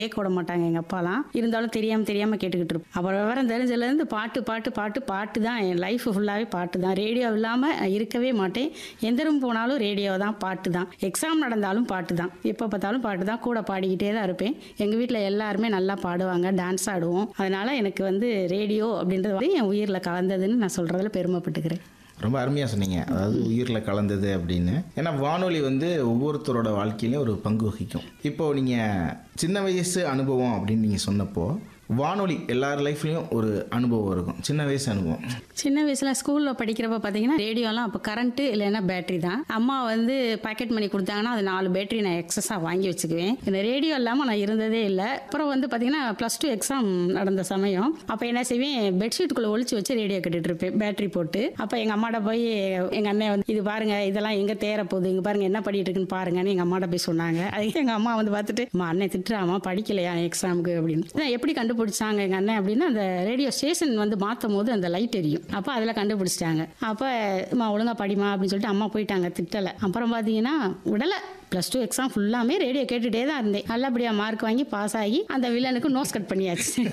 கேட்க விட மாட்டாங்க எங்கள் அப்பாலாம் இருந்தாலும் தெரியாமல் தெரியாமல் கேட்டுக்கிட்டு இருப்போம் அப்புறம் விவரம் தெரிஞ்சதுலேருந்து பாட்டு பாட்டு பாட்டு பாட்டு தான் என் லைஃப் ஃபுல்லாகவே பாட்டு தான் ரேடியோ இல்லாமல் இருக்கவே மாட்டேன் எந்த ரூம் போனாலும் ரேடியோ தான் பாட்டு தான் எக்ஸாம் நடந்தாலும் பாட்டு தான் எப்போ பார்த்தாலும் பாட்டு தான் கூட பாடிக்கிட்டே தான் இருப்பேன் எங்கள் வீட்டில் எல்லாருமே நல்லா பாடுவாங்க டான்ஸ் ஆடுவோம் அதனால் எனக்கு வந்து ரேடியோ அப்படின்றது வந்து என் உயிரில் கலந்ததுன்னு நான் சொல்கிறதுல பெருமைப்பட்டுக்கிறேன் ரொம்ப அருமையாக சொன்னீங்க அதாவது உயிரில் கலந்தது அப்படின்னு ஏன்னா வானொலி வந்து ஒவ்வொருத்தரோட வாழ்க்கையிலையும் ஒரு பங்கு வகிக்கும் இப்போது நீங்கள் சின்ன வயசு அனுபவம் அப்படின்னு நீங்கள் சொன்னப்போ வானொலி எல்லார் லைஃப்லேயும் ஒரு அனுபவம் இருக்கும் சின்ன வயசு அனுபவம் சின்ன வயசில் ஸ்கூலில் படிக்கிறப்ப பார்த்தீங்கன்னா ரேடியோலாம் அப்போ கரண்ட்டு இல்லைன்னா பேட்டரி தான் அம்மா வந்து பாக்கெட் மணி கொடுத்தாங்கன்னா அது நாலு பேட்டரி நான் எக்ஸஸாக வாங்கி வச்சுக்குவேன் இந்த ரேடியோ இல்லாமல் நான் இருந்ததே இல்லை அப்புறம் வந்து பார்த்தீங்கன்னா ப்ளஸ் டூ எக்ஸாம் நடந்த சமயம் அப்போ என்ன செய்வேன் பெட்ஷீட்டுக்குள்ளே ஒளிச்சு வச்சு ரேடியோ கேட்டுட்டு இருப்பேன் பேட்டரி போட்டு அப்போ எங்கள் அம்மாட்ட போய் எங்கள் அண்ணன் வந்து இது பாருங்க இதெல்லாம் எங்கே தேர போகுது இங்கே பாருங்க என்ன பண்ணிட்டு இருக்குன்னு பாருங்கன்னு எங்கள் அம்மாட்ட போய் சொன்னாங்க அது எங்கள் அம்மா வந்து பார்த்துட்டு அம்மா அண்ணன் திட்டுறாமா படிக்கலையா எக்ஸாமுக்கு அப்படின்னு இதான் எப்படி கண்டுபிடிச்சாங்க எங்கள் அண்ணன் அப்படின்னா அந்த ரேடியோ ஸ்டேஷன் வந்து மாற்றும் போது அந்த லைட் எரியும் அப்போ அதில் கண்டுபிடிச்சிட்டாங்க அப்போ அம்மா ஒழுங்கா படிமா அப்படின்னு சொல்லிட்டு அம்மா போயிட்டாங்க திட்டலை அப்புறம் பார்த்தீங்கன்னா விடலை ப்ளஸ் டூ எக்ஸாம் ஃபுல்லாமே ரேடியோ கேட்டுகிட்டே தான் இருந்தேன் நல்லபடியாக மார்க் வாங்கி பாஸ் ஆகி அந்த வில்லனுக்கு நோஸ் கட் பண்ணியாச்சு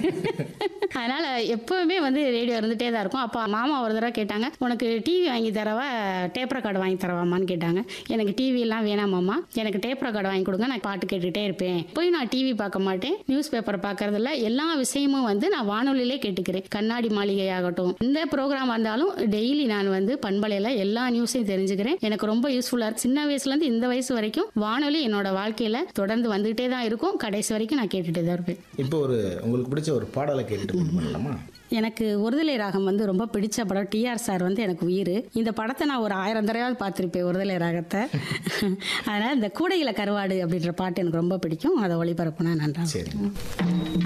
அதனால் எப்போவுமே வந்து ரேடியோ இருந்துகிட்டே தான் இருக்கும் அப்போ மாமா ஒரு தடவை கேட்டாங்க உனக்கு டிவி வாங்கி தரவா டேப் ரெக்கார்டு வாங்கி தரவாமான்னு கேட்டாங்க எனக்கு டிவி எல்லாம் வேணாமாம்மா எனக்கு டேப் ரெக்கார்டு வாங்கி கொடுங்க நான் பாட்டு கேட்டுகிட்டே இருப்பேன் போய் நான் டிவி பார்க்க மாட்டேன் நியூஸ் பேப்பர் பார்க்கறதில்ல எல்லா விஷயமும் வந்து நான் வானொலியிலே கேட்டுக்கிறேன் கண்ணாடி மாளிகை ஆகட்டும் இந்த ப்ரோக்ராம் வந்தாலும் டெய்லி நான் வந்து பண்பலையில் எல்லா நியூஸையும் தெரிஞ்சுக்கிறேன் எனக்கு ரொம்ப யூஸ்ஃபுல்லாக இருக்கு சின்ன வயசுலேருந்து இந்த வயசு வரைக்கும் வானொலி என்னோட வாழ்க்கையில் தொடர்ந்து வந்துகிட்டே தான் இருக்கும் கடைசி வரைக்கும் நான் கேட்டுகிட்டே தான் இருப்பேன் இப்போ ஒரு உங்களுக்கு பிடிச்ச ஒரு பாடலை கேட்டுட்டு பண்ணலாமா எனக்கு ஒருதலை ராகம் வந்து ரொம்ப பிடிச்ச படம் டிஆர் சார் வந்து எனக்கு உயிர் இந்த படத்தை நான் ஒரு ஆயிரம் தடவையாவது பார்த்துருப்பேன் ஒருதலை ராகத்தை அதனால் இந்த கூடையில கருவாடு அப்படின்ற பாட்டு எனக்கு ரொம்ப பிடிக்கும் அதை ஒளிபரப்புனா நன்றா சரிங்க